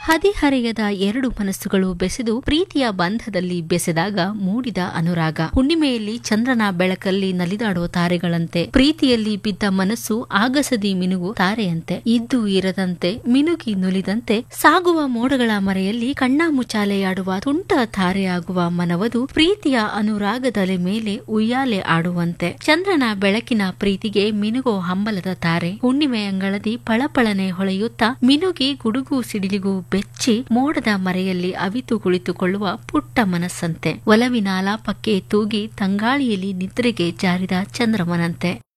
ಹದಿಹರೆಯದ ಎರಡು ಮನಸ್ಸುಗಳು ಬೆಸೆದು ಪ್ರೀತಿಯ ಬಂಧದಲ್ಲಿ ಬೆಸೆದಾಗ ಮೂಡಿದ ಅನುರಾಗ ಹುಣ್ಣಿಮೆಯಲ್ಲಿ ಚಂದ್ರನ ಬೆಳಕಲ್ಲಿ ನಲಿದಾಡುವ ತಾರೆಗಳಂತೆ ಪ್ರೀತಿಯಲ್ಲಿ ಬಿದ್ದ ಮನಸ್ಸು ಆಗಸದಿ ಮಿನುಗು ತಾರೆಯಂತೆ ಇದ್ದು ಇರದಂತೆ ಮಿನುಗಿ ನುಲಿದಂತೆ ಸಾಗುವ ಮೋಡಗಳ ಮರೆಯಲ್ಲಿ ಕಣ್ಣಾ ಮುಚಾಲೆಯಾಡುವ ತುಂಟ ತಾರೆಯಾಗುವ ಮನವದು ಪ್ರೀತಿಯ ಅನುರಾಗದಲೆ ಮೇಲೆ ಉಯ್ಯಾಲೆ ಆಡುವಂತೆ ಚಂದ್ರನ ಬೆಳಕಿನ ಪ್ರೀತಿಗೆ ಮಿನುಗೋ ಹಂಬಲದ ತಾರೆ ಹುಣ್ಣಿಮೆ ಅಂಗಳದಿ ಪಳಪಳನೆ ಹೊಳೆಯುತ್ತಾ ಮಿನುಗಿ ಗುಡುಗು ಸಿಡಿಲಿಗೂ ಬೆಚ್ಚಿ ಮೋಡದ ಮರೆಯಲ್ಲಿ ಅವಿತು ಕುಳಿತುಕೊಳ್ಳುವ ಪುಟ್ಟ ಮನಸ್ಸಂತೆ ಒಲವಿನ ಆಲಾಪಕ್ಕೆ ತೂಗಿ ತಂಗಾಳಿಯಲ್ಲಿ ನಿದ್ರೆಗೆ ಜಾರಿದ ಚಂದ್ರಮನಂತೆ